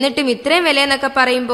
എന്നിട്ടും ഇത്രയും വിലയെന്നൊക്കെ പറയുമ്പോ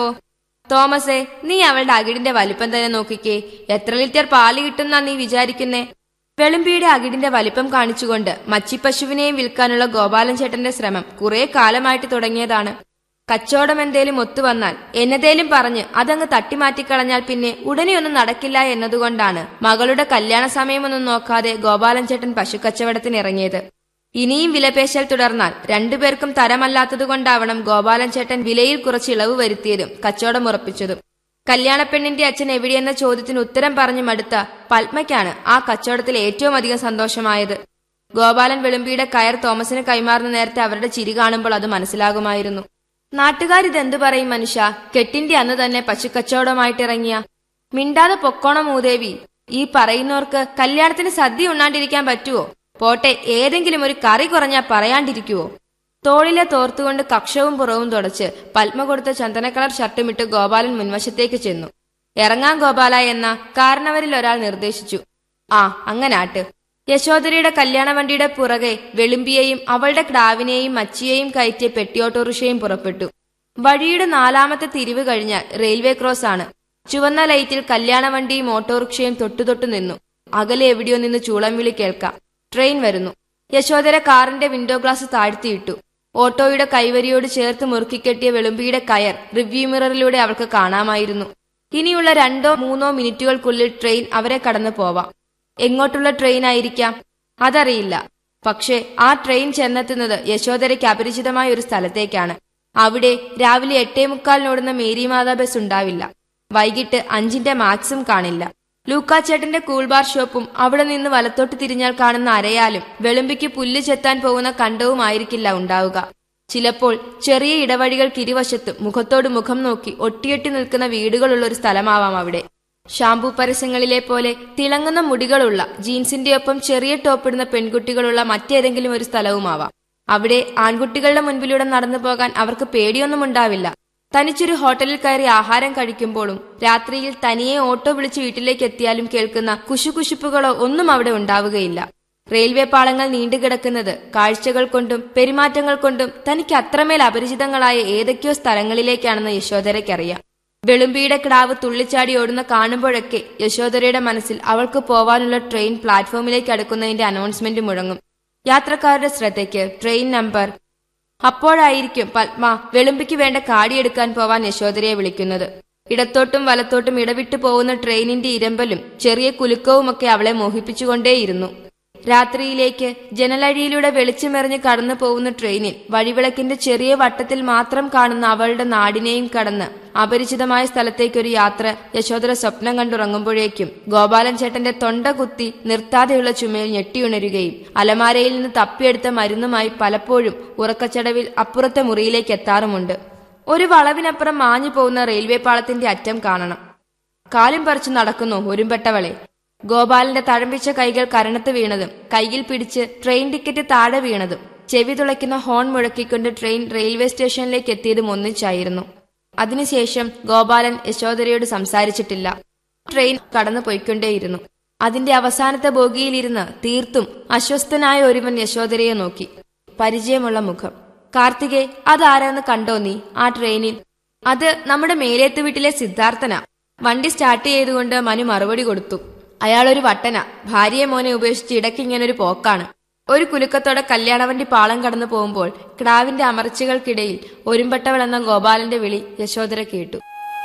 തോമസേ നീ അവളുടെ അകിടിന്റെ വലിപ്പം തന്നെ നോക്കിക്കേ എത്ര ലിറ്റർ പാല് കിട്ടുന്നാ നീ വിചാരിക്കുന്നേ വെളുമ്പിയുടെ അകിടിന്റെ വലിപ്പം കാണിച്ചുകൊണ്ട് മച്ചിപ്പശുവിനെയും വിൽക്കാനുള്ള ഗോപാലൻ ചേട്ടന്റെ ശ്രമം കുറെ കാലമായിട്ട് തുടങ്ങിയതാണ് കച്ചവടം എന്തേലും ഒത്തുവന്നാൽ എന്നതേലും പറഞ്ഞ് അതങ്ങ് തട്ടിമാറ്റിക്കളഞ്ഞാൽ പിന്നെ ഉടനെയൊന്നും നടക്കില്ല എന്നതുകൊണ്ടാണ് മകളുടെ കല്യാണ സമയമൊന്നും നോക്കാതെ ഗോപാലൻ ചേട്ടൻ പശുക്കച്ചവടത്തിന് ഇറങ്ങിയത് ഇനിയും വിലപേശൽ തുടർന്നാൽ രണ്ടുപേർക്കും തരമല്ലാത്തതുകൊണ്ടാവണം ഗോപാലൻ ചേട്ടൻ വിലയിൽ കുറച്ച് ഇളവ് വരുത്തിയതും കച്ചവടം ഉറപ്പിച്ചതും കല്യാണപ്പെണ്ണിന്റെ അച്ഛൻ എവിടെയെന്ന ചോദ്യത്തിന് ഉത്തരം പറഞ്ഞു മടുത്ത പത്മയ്ക്കാണ് ആ കച്ചവടത്തിൽ ഏറ്റവും അധികം സന്തോഷമായത് ഗോപാലൻ വെളുമ്പിയുടെ കയർ തോമസിന് കൈമാറുന്ന നേരത്തെ അവരുടെ ചിരി കാണുമ്പോൾ അത് മനസ്സിലാകുമായിരുന്നു നാട്ടുകാരിതെന്തു പറയും മനുഷ്യ കെട്ടിന്റെ അന്ന് തന്നെ പശുക്കച്ചവടമായിട്ടിറങ്ങിയ മിണ്ടാതെ പൊക്കോണം മൂദേവി ഈ പറയുന്നവർക്ക് കല്യാണത്തിന് സദ്യ ഉണ്ണാണ്ടിരിക്കാൻ പറ്റുവോ പോട്ടെ ഏതെങ്കിലും ഒരു കറി കുറഞ്ഞാ പറയാണ്ടിരിക്കുവോ തോളിലെ തോർത്തുകൊണ്ട് കക്ഷവും പുറവും തുടച്ച് പത്മ കൊടുത്ത ചന്ദനക്കളർ ഷർട്ടുമിട്ട് ഗോപാലൻ മുൻവശത്തേക്ക് ചെന്നു ഇറങ്ങാൻ ഗോപാല എന്ന കാരണവരിൽ ഒരാൾ നിർദ്ദേശിച്ചു ആ അങ്ങനാട്ട് യശോദരയുടെ കല്യാണ വണ്ടിയുടെ പുറകെ വെളുമ്പിയെയും അവളുടെ ക്ടാവിനെയും മച്ചിയെയും കയറ്റിയ പെട്ടിയോട്ടോറിക്ഷയും പുറപ്പെട്ടു വഴിയുടെ നാലാമത്തെ തിരിവ് കഴിഞ്ഞാൽ റെയിൽവേ ക്രോസ് ആണ് ചുവന്ന ലൈറ്റിൽ കല്യാണ വണ്ടിയും ഓട്ടോറിക്ഷയും തൊട്ടുതൊട്ടു നിന്നു അകലെ എവിടെയോ നിന്ന് ചൂളം വിളി കേൾക്കാം ട്രെയിൻ വരുന്നു യശോദര കാറിന്റെ വിൻഡോ ഗ്ലാസ് താഴ്ത്തിയിട്ടു ഓട്ടോയുടെ കൈവരിയോട് ചേർത്ത് മുറുക്കിക്കെട്ടിയ വെളുമ്പിയുടെ കയർ റിവ്യൂ മിററിലൂടെ അവൾക്ക് കാണാമായിരുന്നു ഇനിയുള്ള രണ്ടോ മൂന്നോ മിനിറ്റുകൾക്കുള്ളിൽ ട്രെയിൻ അവരെ കടന്നു പോവാം എങ്ങോട്ടുള്ള ട്രെയിൻ ആയിരിക്കാം അതറിയില്ല പക്ഷേ ആ ട്രെയിൻ ചെന്നെത്തുന്നത് യശോദരയ്ക്ക് അപരിചിതമായ ഒരു സ്ഥലത്തേക്കാണ് അവിടെ രാവിലെ എട്ടേ മുക്കാലിനോടുന്ന മേരി മാതാ ബസ് ഉണ്ടാവില്ല വൈകിട്ട് അഞ്ചിന്റെ മാക്സും കാണില്ല ലൂക്കാച്ചേട്ടന്റെ കൂൾബാർ ഷോപ്പും അവിടെ നിന്ന് വലത്തോട്ട് തിരിഞ്ഞാൽ കാണുന്ന അരയാലും വെളുമ്പിക്ക് പുല്ല് ചെത്താൻ പോകുന്ന കണ്ടവുമായിരിക്കില്ല ഉണ്ടാവുക ചിലപ്പോൾ ചെറിയ ഇടവഴികൾക്കിരുവശത്തും മുഖത്തോട് മുഖം നോക്കി ഒട്ടിയൊട്ടി നിൽക്കുന്ന വീടുകളുള്ള ഒരു സ്ഥലമാവാം അവിടെ ഷാംപൂ പരസ്യങ്ങളിലെ പോലെ തിളങ്ങുന്ന മുടികളുള്ള ജീൻസിന്റെ ഒപ്പം ചെറിയ ടോപ്പിടുന്ന പെൺകുട്ടികളുള്ള മറ്റേതെങ്കിലും ഒരു സ്ഥലവുമാവാം അവിടെ ആൺകുട്ടികളുടെ മുൻപിലൂടെ നടന്നു പോകാൻ അവർക്ക് പേടിയൊന്നും ഉണ്ടാവില്ല തനിച്ചൊരു ഹോട്ടലിൽ കയറി ആഹാരം കഴിക്കുമ്പോഴും രാത്രിയിൽ തനിയെ ഓട്ടോ വിളിച്ച് വീട്ടിലേക്ക് എത്തിയാലും കേൾക്കുന്ന കുശുകുശുപ്പുകളോ ഒന്നും അവിടെ ഉണ്ടാവുകയില്ല റെയിൽവേ പാളങ്ങൾ നീണ്ടുകിടക്കുന്നത് കാഴ്ചകൾ കൊണ്ടും പെരുമാറ്റങ്ങൾ കൊണ്ടും തനിക്ക് അത്രമേൽ അപരിചിതങ്ങളായ ഏതൊക്കെയോ സ്ഥലങ്ങളിലേക്കാണെന്ന് യശോദരയ്ക്കറിയാം വെളുമ്പിയുടെ കിടാവ് തുള്ളിച്ചാടി ഓടുന്ന കാണുമ്പോഴൊക്കെ യശോദരയുടെ മനസ്സിൽ അവൾക്ക് പോവാനുള്ള ട്രെയിൻ പ്ലാറ്റ്ഫോമിലേക്ക് അടുക്കുന്നതിന്റെ അനൗൺസ്മെന്റ് മുഴങ്ങും യാത്രക്കാരുടെ ശ്രദ്ധയ്ക്ക് ട്രെയിൻ നമ്പർ അപ്പോഴായിരിക്കും പത്മ വെളുമ്പിക്ക് വേണ്ട കാടിയെടുക്കാൻ പോവാൻ യശോദരയെ വിളിക്കുന്നത് ഇടത്തോട്ടും വലത്തോട്ടും ഇടവിട്ടു പോകുന്ന ട്രെയിനിന്റെ ഇരമ്പലും ചെറിയ കുലുക്കവുമൊക്കെ അവളെ മോഹിപ്പിച്ചുകൊണ്ടേയിരുന്നു രാത്രിയിലേക്ക് ജനലഴിയിലൂടെ വെളിച്ചമെറിഞ്ഞ് കടന്നു പോകുന്ന ട്രെയിനിൽ വഴിവിളക്കിന്റെ ചെറിയ വട്ടത്തിൽ മാത്രം കാണുന്ന അവളുടെ നാടിനെയും കടന്ന് അപരിചിതമായ സ്ഥലത്തേക്കൊരു യാത്ര യശോദര സ്വപ്നം കണ്ടുറങ്ങുമ്പോഴേക്കും ഗോപാലൻ ചേട്ടന്റെ തൊണ്ട കുത്തി നിർത്താതെയുള്ള ചുമയിൽ ഞെട്ടിയുണരുകയും അലമാരയിൽ നിന്ന് തപ്പിയെടുത്ത മരുന്നുമായി പലപ്പോഴും ഉറക്കച്ചടവിൽ അപ്പുറത്തെ മുറിയിലേക്ക് എത്താറുമുണ്ട് ഒരു വളവിനപ്പുറം മാഞ്ഞു പോകുന്ന റെയിൽവേ പാളത്തിന്റെ അറ്റം കാണണം കാലും പറിച്ചു നടക്കുന്നു ഒരുമ്പെട്ടവളെ ഗോപാലന്റെ തഴമ്പിച്ച കൈകൾ കരണത്ത് വീണതും കൈയിൽ പിടിച്ച് ട്രെയിൻ ടിക്കറ്റ് താഴെ വീണതും ചെവി തുളയ്ക്കുന്ന ഹോൺ മുഴക്കിക്കൊണ്ട് ട്രെയിൻ റെയിൽവേ സ്റ്റേഷനിലേക്ക് എത്തിയതും ഒന്നിച്ചായിരുന്നു അതിനുശേഷം ഗോപാലൻ യശോദരയോട് സംസാരിച്ചിട്ടില്ല ട്രെയിൻ കടന്നു പോയിക്കൊണ്ടേയിരുന്നു അതിന്റെ അവസാനത്തെ ബോഗിയിലിരുന്ന് തീർത്തും അസ്വസ്ഥനായ ഒരുവൻ യശോദരയെ നോക്കി പരിചയമുള്ള മുഖം കാർത്തികേ അതാരാന്ന് കണ്ടോ നീ ആ ട്രെയിനിൽ അത് നമ്മുടെ മേലേത്ത് വീട്ടിലെ സിദ്ധാർത്ഥന വണ്ടി സ്റ്റാർട്ട് ചെയ്തുകൊണ്ട് മനു മറുപടി കൊടുത്തു അയാളൊരു വട്ടന ഭാര്യയെ മോനെ ഉപേക്ഷിച്ച് ഇടയ്ക്ക് ഇങ്ങനൊരു പോക്കാണ് ഒരു കുലുക്കത്തോടെ കല്യാണവണ്ടി പാളം കടന്നു പോകുമ്പോൾ ക്ടാവിന്റെ അമർച്ചകൾക്കിടയിൽ ഒരുമ്പെട്ടവൾ എന്ന ഗോപാലന്റെ വിളി യശോദര കേട്ടു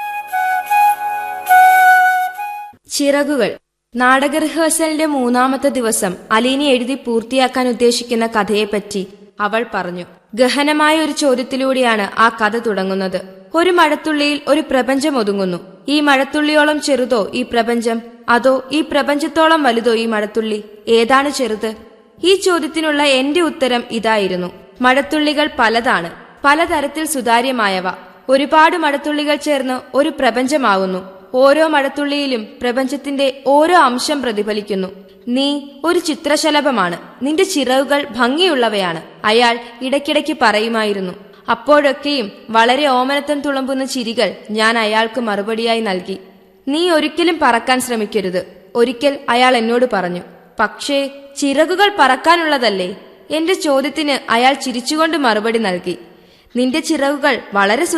ചിറകുകൾ നാടക റിഹേഴ്സലിന്റെ മൂന്നാമത്തെ ദിവസം അലീനി എഴുതി പൂർത്തിയാക്കാൻ ഉദ്ദേശിക്കുന്ന കഥയെപ്പറ്റി അവൾ പറഞ്ഞു ഗഹനമായ ഒരു ചോദ്യത്തിലൂടെയാണ് ആ കഥ തുടങ്ങുന്നത് ഒരു മഴത്തുള്ളിയിൽ ഒരു പ്രപഞ്ചം ഒതുങ്ങുന്നു ഈ മഴത്തുള്ളിയോളം ചെറുതോ ഈ പ്രപഞ്ചം അതോ ഈ പ്രപഞ്ചത്തോളം വലുതോ ഈ മഴത്തുള്ളി ഏതാണ് ചെറുത് ഈ ചോദ്യത്തിനുള്ള എന്റെ ഉത്തരം ഇതായിരുന്നു മഴത്തുള്ളികൾ പലതാണ് പലതരത്തിൽ സുതാര്യമായവ ഒരുപാട് മഴത്തുള്ളികൾ ചേർന്ന് ഒരു പ്രപഞ്ചമാവുന്നു ഓരോ മഴത്തുള്ളിയിലും പ്രപഞ്ചത്തിന്റെ ഓരോ അംശം പ്രതിഫലിക്കുന്നു നീ ഒരു ചിത്രശലഭമാണ് നിന്റെ ചിറകുകൾ ഭംഗിയുള്ളവയാണ് അയാൾ ഇടയ്ക്കിടയ്ക്ക് പറയുമായിരുന്നു അപ്പോഴൊക്കെയും വളരെ ഓമനത്തം തുളുമ്പുന്ന ചിരികൾ ഞാൻ അയാൾക്ക് മറുപടിയായി നൽകി നീ ഒരിക്കലും പറക്കാൻ ശ്രമിക്കരുത് ഒരിക്കൽ അയാൾ എന്നോട് പറഞ്ഞു പക്ഷേ ചിറകുകൾ പറക്കാനുള്ളതല്ലേ എന്റെ ചോദ്യത്തിന് അയാൾ ചിരിച്ചുകൊണ്ട് മറുപടി നൽകി നിന്റെ ചിറകുകൾ വളരെ